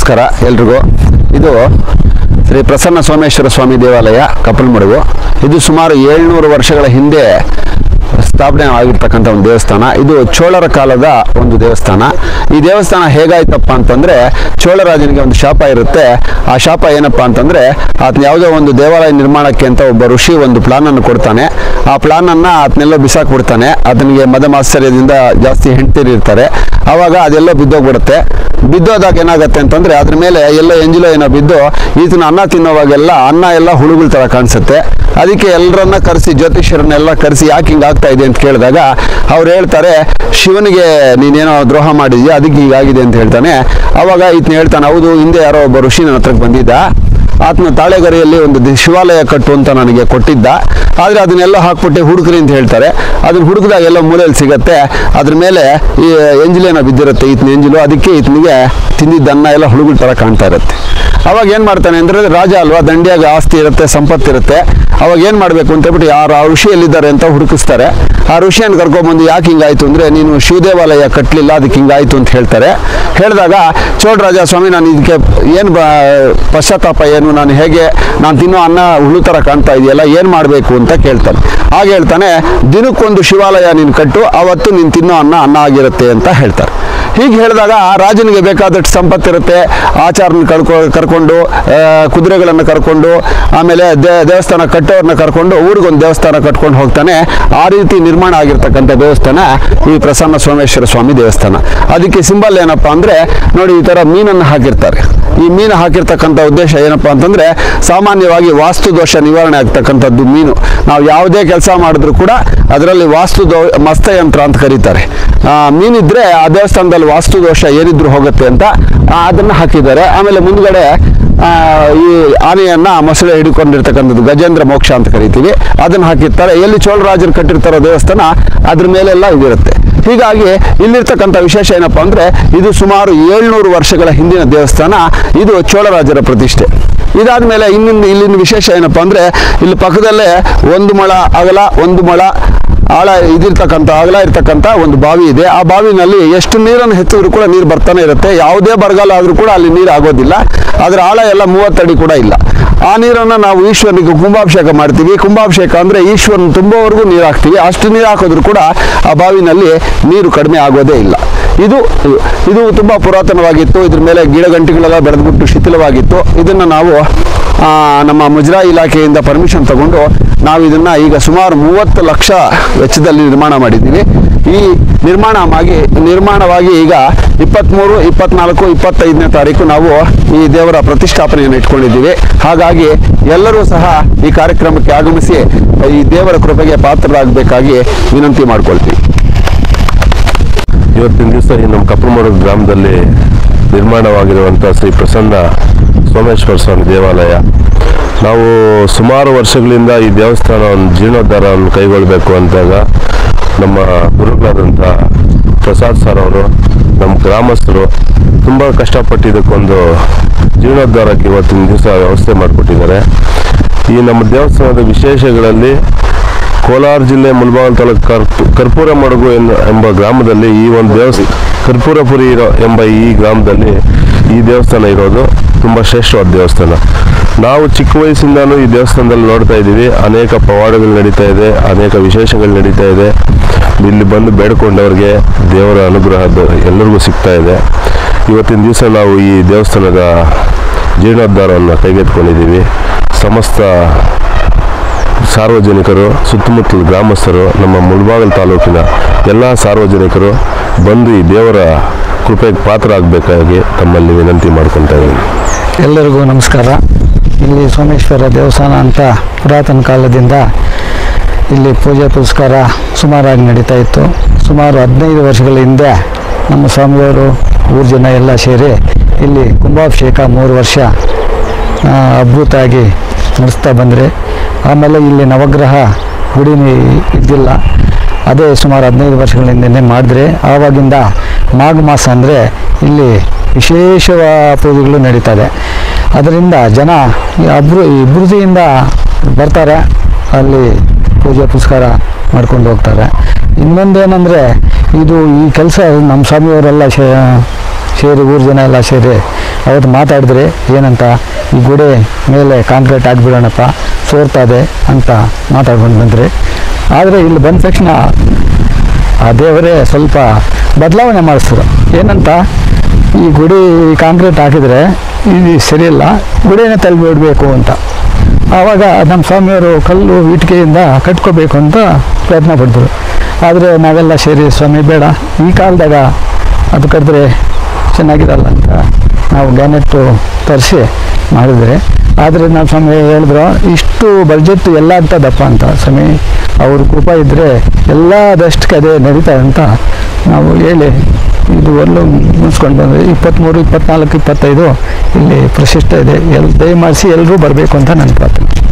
ನಮಸ್ಕಾರ ಎಲ್ರಿಗೂ ಇದು ಶ್ರೀ ಪ್ರಸನ್ನ ಸೋಮೇಶ್ವರ ಸ್ವಾಮಿ ದೇವಾಲಯ ಕಪ್ಪಲ್ಮಡುಗು ಇದು ಸುಮಾರು ಏಳ್ನೂರು ವರ್ಷಗಳ ಹಿಂದೆ ಸ್ಥಾಪನೆ ಆಗಿರ್ತಕ್ಕಂಥ ಒಂದು ದೇವಸ್ಥಾನ ಇದು ಚೋಳರ ಕಾಲದ ಒಂದು ದೇವಸ್ಥಾನ ಈ ದೇವಸ್ಥಾನ ಹೇಗಾಯ್ತಪ್ಪ ಅಂತಂದ್ರೆ ಚೋಳರಾಜನಿಗೆ ಒಂದು ಶಾಪ ಇರುತ್ತೆ ಆ ಶಾಪ ಏನಪ್ಪಾ ಅಂತಂದ್ರೆ ಆತನ ಯಾವುದೋ ಒಂದು ದೇವಾಲಯ ನಿರ್ಮಾಣಕ್ಕೆ ಅಂತ ಒಬ್ಬ ಋಷಿ ಒಂದು ಪ್ಲಾನ್ ಅನ್ನು ಕೊಡ್ತಾನೆ ಆ ಪ್ಲಾನ್ ಅನ್ನ ಆತನೆಲ್ಲ ಬಿಸಾಕ್ಬಿಡ್ತಾನೆ ಆತನಿಗೆ ಮದಮಾಶ್ಚರ್ಯದಿಂದ ಜಾಸ್ತಿ ಹೆಂಡ್ತೀರಿ ಇರ್ತಾರೆ ಆವಾಗ ಅದೆಲ್ಲ ಬಿದ್ದೋಗ್ಬಿಡುತ್ತೆ ಬಿದ್ದೋದಾಗ ಏನಾಗುತ್ತೆ ಅಂತಂದ್ರೆ ಅದ್ರ ಮೇಲೆ ಎಲ್ಲ ಎಂಜಿಲೋ ಏನೋ ಬಿದ್ದು ಈತನ ಅನ್ನ ತಿನ್ನೋವಾಗೆಲ್ಲ ಅನ್ನ ಎಲ್ಲ ಹುಳುಗಳ ತರ ಕಾಣಿಸುತ್ತೆ ಅದಕ್ಕೆ ಎಲ್ಲರನ್ನ ಕರೆಸಿ ಜ್ಯೋತಿಷ್ಯರನ್ನೆಲ್ಲ ಕರೆಸಿ ಯಾಕೆ ಹಿಂಗೆ ಆಗ್ತಾ ಇದೆ ಅಂತ ಕೇಳಿದಾಗ ಅವ್ರು ಹೇಳ್ತಾರೆ ಶಿವನಿಗೆ ನೀನೇನೋ ದ್ರೋಹ ಮಾಡಿದ್ಯಾ ಅದಕ್ಕೆ ಹೀಗಾಗಿದೆ ಅಂತ ಹೇಳ್ತಾನೆ ಅವಾಗ ಈತನ ಹೇಳ್ತಾನೆ ಹೌದು ಹಿಂದೆ ಯಾರೋ ಒಬ್ಬ ಋಷಿ ನನ್ನ ಹತ್ರಕ್ಕೆ ಬಂದಿದ್ದ ಆತನ ತಾಳೆಗರಿಯಲ್ಲಿ ಒಂದು ದಿ- ಶಿವಾಲಯ ಕಟ್ಟು ಅಂತ ನನಗೆ ಕೊಟ್ಟಿದ್ದ ಆದರೆ ಅದನ್ನೆಲ್ಲ ಹಾಕ್ಬಿಟ್ಟು ಹುಡುಕ್ರಿ ಅಂತ ಹೇಳ್ತಾರೆ ಅದನ್ನ ಹುಡುಕಿದಾಗ ಎಲ್ಲ ಮೂಲೆಯಲ್ಲಿ ಸಿಗತ್ತೆ ಅದ್ರ ಮೇಲೆ ಈ ಎಂಜಿಲೇನೋ ಬಿದ್ದಿರುತ್ತೆ ಈತನ ಎಂಜಿಲು ಅದಕ್ಕೆ ಈತನಿಗೆ ತಿಂದಿದ್ದನ್ನ ಎಲ್ಲ ಹುಳುಗಳ ಥರ ಕಾಣ್ತಾ ಇರುತ್ತೆ ಅವಾಗ ಏನು ಮಾಡ್ತಾನೆ ಅಂದರೆ ರಾಜ ಅಲ್ವಾ ದಂಡಿಯಾಗ ಆಸ್ತಿ ಇರುತ್ತೆ ಸಂಪತ್ತಿರುತ್ತೆ ಅವಾಗ ಏನು ಮಾಡಬೇಕು ಅಂತ ಹೇಳ್ಬಿಟ್ಟು ಯಾರು ಆ ಋಷಿ ಎಲ್ಲಿದ್ದಾರೆ ಅಂತ ಹುಡುಕಿಸ್ತಾರೆ ಆ ಋಷಿಯನ್ನು ಕರ್ಕೊಂಡ್ಬಂದು ಯಾಕೆ ಹಿಂಗಾಯ್ತು ಅಂದರೆ ನೀನು ಶಿವದೇವಾಲಯ ಕಟ್ಟಲಿಲ್ಲ ಅದಕ್ಕೆ ಹಿಂಗಾಯ್ತು ಅಂತ ಹೇಳ್ತಾರೆ ಹೇಳಿದಾಗ ಚೋಳರಾಜ ಸ್ವಾಮಿ ನಾನು ಇದಕ್ಕೆ ಏನು ಬ ಪಶ್ಚಾತ್ತಾಪ ಏನು ನಾನು ಹೇಗೆ ನಾನು ತಿನ್ನೋ ಅನ್ನ ಹುಳು ಥರ ಕಾಣ್ತಾ ಇದೆಯಲ್ಲ ಏನು ಮಾಡಬೇಕು ಅಂತ ಕೇಳ್ತಾನೆ ಹಾಗೆ ಹೇಳ್ತಾನೆ ದಿನಕ್ಕೊಂದು ಶಿವಾಲಯ ನೀನು ಕಟ್ಟು ಅವತ್ತು ನೀನು ತಿನ್ನೋ ಅನ್ನ ಅನ್ನ ಆಗಿರುತ್ತೆ ಅಂತ ಹೇಳ್ತಾರೆ ಹೀಗೆ ಹೇಳಿದಾಗ ಆ ರಾಜನಿಗೆ ಬೇಕಾದಷ್ಟು ಸಂಪತ್ತಿರುತ್ತೆ ಆಚಾರನ ಕರ್ಕೊ ಕರ್ಕೊಂಡು ಆ, ಕುದುರೆಗಳನ್ನು ಕರ್ಕೊಂಡು ಆಮೇಲೆ ದೇ ದೇವಸ್ಥಾನ ಕಟ್ಟೋರನ್ನ ಕರ್ಕೊಂಡು ಊರಿಗೊಂದು ದೇವಸ್ಥಾನ ಕಟ್ಕೊಂಡು ಹೋಗ್ತಾನೆ ಆ ರೀತಿ ನಿರ್ಮಾಣ ಆಗಿರ್ತಕ್ಕಂಥ ದೇವಸ್ಥಾನ ಈ ಪ್ರಸನ್ನ ಸೋಮೇಶ್ವರ ಸ್ವಾಮಿ ದೇವಸ್ಥಾನ ಅದಕ್ಕೆ ಸಿಂಬಲ್ ಏನಪ್ಪಾ ಅಂದರೆ ನೋಡಿ ಈ ಥರ ಮೀನನ್ನು ಹಾಕಿರ್ತಾರೆ ಈ ಮೀನು ಹಾಕಿರ್ತಕ್ಕಂಥ ಉದ್ದೇಶ ಏನಪ್ಪಾ ಅಂತಂದ್ರೆ ಸಾಮಾನ್ಯವಾಗಿ ವಾಸ್ತು ದೋಷ ನಿವಾರಣೆ ಆಗ್ತಕ್ಕಂಥದ್ದು ಮೀನು ನಾವು ಯಾವುದೇ ಕೆಲಸ ಮಾಡಿದ್ರು ಕೂಡ ಅದರಲ್ಲಿ ವಾಸ್ತು ದೋ ಮಸ್ತಯಂತ್ರ ಅಂತ ಕರೀತಾರೆ ಆ, ಮೀನಿದ್ರೆ ಆ ದೇವಸ್ಥಾನದಲ್ಲಿ ವಾಸ್ತು ದೋಷ ಏನಿದ್ರು ಹೋಗುತ್ತೆ ಅಂತ ಆ, ಅದನ್ನ ಹಾಕಿದ್ದಾರೆ ಆಮೇಲೆ ಮುಂದ್ಗಡೆ ಆ, ಈ ಆನೆಯನ್ನ ಮೊಸಳೆ ಹಿಡ್ಕೊಂಡಿರ್ತಕ್ಕಂಥದ್ದು ಗಜೇಂದ್ರ ಮೋಕ್ಷ ಅಂತ ಕರಿತೀವಿ ಅದನ್ನ ಹಾಕಿರ್ತಾರೆ ಎಲ್ಲಿ ಚೋಳರಾಜರು ಕಟ್ಟಿರ್ತಾರೋ ದೇವಸ್ಥಾನ ಅದ್ರ ಮೇಲೆಲ್ಲ ಇದಿರುತ್ತೆ ಹೀಗಾಗಿ ಇಲ್ಲಿರ್ತಕ್ಕಂಥ ವಿಶೇಷ ಏನಪ್ಪಾ ಅಂದ್ರೆ ಇದು ಸುಮಾರು ಏಳ್ನೂರು ವರ್ಷಗಳ ಹಿಂದಿನ ದೇವಸ್ಥಾನ ಇದು ಚೋಳರಾಜರ ಪ್ರತಿಷ್ಠೆ ಇದಾದ್ಮೇಲೆ ಇನ್ನಿಂದ ಇಲ್ಲಿನ ವಿಶೇಷ ಏನಪ್ಪಾ ಅಂದ್ರೆ ಇಲ್ಲಿ ಪಕ್ಕದಲ್ಲೇ ಒಂದು ಮೊಳ ಅಗಲ ಒಂದು ಮೊಳ ಆಳ ಇದಿರ್ತಕ್ಕಂಥ ಅಗಲ ಇರ್ತಕ್ಕಂಥ ಒಂದು ಬಾವಿ ಇದೆ ಆ ಬಾವಿನಲ್ಲಿ ಎಷ್ಟು ನೀರನ್ನು ಹೆಚ್ಚಿದ್ರು ಕೂಡ ನೀರು ಬರ್ತಾನೆ ಇರುತ್ತೆ ಯಾವುದೇ ಬರಗಾಲ ಆದರೂ ಕೂಡ ಅಲ್ಲಿ ನೀರು ಆಗೋದಿಲ್ಲ ಅದರ ಆಳ ಎಲ್ಲ ಮೂವತ್ತಡಿ ಕೂಡ ಇಲ್ಲ ಆ ನೀರನ್ನು ನಾವು ಈಶ್ವರನಿಗೆ ಕುಂಭಾಭಿಷೇಕ ಮಾಡ್ತೀವಿ ಕುಂಭಾಭಿಷೇಕ ಅಂದರೆ ಈಶ್ವರನ ತುಂಬುವವರೆಗೂ ನೀರು ಹಾಕ್ತೀವಿ ಅಷ್ಟು ನೀರು ಹಾಕಿದ್ರು ಕೂಡ ಆ ಬಾವಿನಲ್ಲಿ ನೀರು ಕಡಿಮೆ ಆಗೋದೇ ಇಲ್ಲ ಇದು ಇದು ತುಂಬ ಪುರಾತನವಾಗಿತ್ತು ಇದ್ರ ಮೇಲೆ ಗಿಡಗಂಟಿಗಳೆಲ್ಲ ಬೆಳೆದ್ಬಿಟ್ಟು ಶಿಥಿಲವಾಗಿತ್ತು ಇದನ್ನು ನಾವು ಆ, ನಮ್ಮ ಮುಜರಾ ಇಲಾಖೆಯಿಂದ ಪರ್ಮಿಷನ್ ತಗೊಂಡು ನಾವು ಇದನ್ನ ಈಗ ಸುಮಾರು ಮೂವತ್ತು ಲಕ್ಷ ವೆಚ್ಚದಲ್ಲಿ ನಿರ್ಮಾಣ ಮಾಡಿದ್ದೀವಿ ಈ ನಿರ್ಮಾಣವಾಗಿ ನಿರ್ಮಾಣವಾಗಿ ಈಗ ಇಪ್ಪತ್ತ್ಮೂರು ಇಪ್ಪತ್ನಾಲ್ಕು ಇಪ್ಪತ್ತೈದನೇ ತಾರೀಕು ನಾವು ಈ ದೇವರ ಪ್ರತಿಷ್ಠಾಪನೆಯನ್ನು ಇಟ್ಕೊಂಡಿದ್ದೀವಿ ಹಾಗಾಗಿ ಎಲ್ಲರೂ ಸಹ ಈ ಕಾರ್ಯಕ್ರಮಕ್ಕೆ ಆಗಮಿಸಿ ಈ ದೇವರ ಕೃಪೆಗೆ ಪಾತ್ರರಾಗಬೇಕಾಗಿ ವಿನಂತಿ ಮಾಡ್ಕೊಳ್ತೀವಿ ಇವತ್ತಿನ ದಿವಸ ಈ ನಮ್ಮ ಕಪ್ಪಮೂರು ಗ್ರಾಮದಲ್ಲಿ ನಿರ್ಮಾಣವಾಗಿರುವಂಥ ಶ್ರೀ ಪ್ರಸನ್ನ ಸೋಮೇಶ್ವರ ಸ್ವಾಮಿ ದೇವಾಲಯ ನಾವು ಸುಮಾರು ವರ್ಷಗಳಿಂದ ಈ ದೇವಸ್ಥಾನವನ್ನು ಜೀರ್ಣೋದ್ಧಾರವನ್ನು ಕೈಗೊಳ್ಳಬೇಕು ಅಂದಾಗ ನಮ್ಮ ಗುರುಗಳಾದಂಥ ಪ್ರಸಾದ್ ಸರ್ ಅವರು ನಮ್ಮ ಗ್ರಾಮಸ್ಥರು ತುಂಬ ಕಷ್ಟಪಟ್ಟು ಇದಕ್ಕೊಂದು ಜೀರ್ಣೋದ್ಧಾರಕ್ಕೆ ಇವತ್ತಿನ ದಿವಸ ವ್ಯವಸ್ಥೆ ಮಾಡಿಕೊಟ್ಟಿದ್ದಾರೆ ಈ ನಮ್ಮ ದೇವಸ್ಥಾನದ ವಿಶೇಷಗಳಲ್ಲಿ ಕೋಲಾರ ಜಿಲ್ಲೆ ಮುಲ್ಬಾಗಲ್ ತಾಲೂಕು ಕರ್ ಕರ್ಪೂರ ಮಡಗು ಎನ್ನ- ಎಂಬ ಗ್ರಾಮದಲ್ಲಿ ಈ ಒಂದು ದೇವಸ್ಥಾನ ಕರ್ಪೂರಪುರಿ ಇರೋ ಎಂಬ ಈ ಗ್ರಾಮದಲ್ಲಿ ಈ ದೇವಸ್ಥಾನ ಇರೋದು ತುಂಬ ಶ್ರೇಷ್ಠವಾದ ದೇವಸ್ಥಾನ ನಾವು ಚಿಕ್ಕ ವಯಸ್ಸಿಂದನೂ ಈ ದೇವಸ್ಥಾನದಲ್ಲಿ ನೋಡ್ತಾ ಇದ್ದೀವಿ ಅನೇಕ ಪವಾಡಗಳು ನಡೀತಾ ಇದೆ ಅನೇಕ ವಿಶೇಷಗಳು ನಡೀತಾ ಇದೆ ಇಲ್ಲಿ ಬಂದು ಬೇಡ್ಕೊಂಡವ್ರಿಗೆ ದೇವರ ಅನುಗ್ರಹದ ಎಲ್ಲರಿಗೂ ಸಿಗ್ತಾ ಇದೆ ಇವತ್ತಿನ ದಿವಸ ನಾವು ಈ ದೇವಸ್ಥಾನದ ಜೀರ್ಣೋದ್ಧಾರವನ್ನು ಕೈಗೆತ್ಕೊಂಡಿದ್ದೀವಿ ಸಮಸ್ತ ಸಾರ್ವಜನಿಕರು ಸುತ್ತಮುತ್ತಲ ಗ್ರಾಮಸ್ಥರು ನಮ್ಮ ಮುಳಬಾಗಲ್ ತಾಲೂಕಿನ ಎಲ್ಲ ಸಾರ್ವಜನಿಕರು ಬಂದು ಈ ದೇವರ ಕೃಪೆಗೆ ಪಾತ್ರ ಆಗಬೇಕಾಗಿ ತಮ್ಮಲ್ಲಿ ವಿನಂತಿ ಮಾಡ್ಕೊತಾ ಇದ್ದೀನಿ ಎಲ್ಲರಿಗೂ ನಮಸ್ಕಾರ ಇಲ್ಲಿ ಸೋಮೇಶ್ವರ ದೇವಸ್ಥಾನ ಅಂತ ಪುರಾತನ ಕಾಲದಿಂದ ಇಲ್ಲಿ ಪೂಜೆ ಪುರಸ್ಕಾರ ಸುಮಾರಾಗಿ ನಡೀತಾ ಇತ್ತು ಸುಮಾರು ಹದಿನೈದು ವರ್ಷಗಳ ಹಿಂದೆ ನಮ್ಮ ಸ್ವಾಮಿಯವರು ಊರು ಜನ ಎಲ್ಲ ಸೇರಿ ಇಲ್ಲಿ ಕುಂಭಾಭಿಷೇಕ ಮೂರು ವರ್ಷ ಆ, ಅದ್ಭುತವಾಗಿ ನಡೆಸ್ತಾ ಬಂದರೆ ಆಮೇಲೆ ಇಲ್ಲಿ ನವಗ್ರಹ ಗುಡಿ ಇದ್ದಿಲ್ಲ ಅದೇ ಸುಮಾರು ಹದಿನೈದು ವರ್ಷಗಳ ಹಿಂದೆ ಮಾಡಿದ್ರೆ ಆವಾಗಿಂದ ಮಾಘ ಮಾಸ ಅಂದರೆ ಇಲ್ಲಿ ವಿಶೇಷ ಪೂಜೆಗಳು ನಡೀತದೆ ಅದರಿಂದ ಜನ ಈ ಅಬ್ರು ಈ ಅಭಿವೃದ್ಧಿಯಿಂದ ಬರ್ತಾರೆ ಅಲ್ಲಿ ಪೂಜೆ ಪುರಸ್ಕಾರ ಮಾಡ್ಕೊಂಡು ಹೋಗ್ತಾರೆ ಇನ್ನೊಂದೇನೆಂದರೆ ಇದು ಈ ಕೆಲಸ ನಮ್ಮ ಸ್ವಾಮಿಯವರೆಲ್ಲ ಸೇ ಸೇರಿ ಊರು ಜನ ಎಲ್ಲ ಸೇರಿ ಅವತ್ತು ಮಾತಾಡಿದ್ರೆ ಏನಂತ ಈ ಗೋಡೆ ಮೇಲೆ ಕಾಂಕ್ರೀಟ್ ಹಾಕ್ಬಿಡೋಣಪ್ಪ ಸೋರ್ತಾ ಇದೆ ಅಂತ ಮಾತಾಡ್ಕೊಂಡು ಬಂದ್ರಿ ಆದರೆ ಇಲ್ಲಿ ಬಂದ ತಕ್ಷಣ ಆ ದೇವರೇ ಸ್ವಲ್ಪ ಬದಲಾವಣೆ ಮಾಡಿಸಿದ್ರು ಏನಂತ ಈ ಗುಡಿ ಕಾಂಕ್ರೀಟ್ ಹಾಕಿದರೆ ಇದು ಸರಿಯಿಲ್ಲ ಗುಡಿನ ತಳ್ಳಿಬಿಡಬೇಕು ಅಂತ ಆವಾಗ ನಮ್ಮ ಸ್ವಾಮಿಯವರು ಕಲ್ಲು ಇಟ್ಟಿಗೆಯಿಂದ ಕಟ್ಕೋಬೇಕು ಅಂತ ಪ್ರಯತ್ನ ಪಡ್ತಾರೆ ಆದರೆ ನಾವೆಲ್ಲ ಸೇರಿ ಸ್ವಾಮಿ ಬೇಡ ಈ ಕಾಲದಾಗ ಅದು ಕಟ್ಟಿದ್ರೆ ಚೆನ್ನಾಗಿರಲ್ಲ ಅಂತ ನಾವು ಗ್ಯಾನೆಟ್ಟು ತರಿಸಿ ಮಾಡಿದರೆ ಆದರೆ ನಮ್ಮ ಸ್ವಾಮಿ ಹೇಳಿದ್ರು ಇಷ್ಟು ಬಡ್ಜೆಟ್ ಎಲ್ಲ ಅಂತದಪ್ಪ ಅಂತ ಸ್ವಾಮಿ ಅವ್ರ ಕೃಪಾ ಇದ್ದರೆ ಎಲ್ಲದಷ್ಟಕ್ಕೆ ಅದೇ ನಡೀತದೆ ಅಂತ ನಾವು ಹೇಳಿ ಇದು ಒಳ್ಳೆ ಮುಗಿಸ್ಕೊಂಡು ಬಂದರೆ ಇಪ್ಪತ್ತ್ಮೂರು ಇಪ್ಪತ್ನಾಲ್ಕು ಇಪ್ಪತ್ತೈದು ಇಲ್ಲಿ ಪ್ರಶಸ್ತ ಇದೆ ಎಲ್ ದಯಮಾಡಿಸಿ ಎಲ್ಲರೂ ಬರಬೇಕು ಅಂತ ನನ್ನ ಪ್ರಾರ್ಥನೆ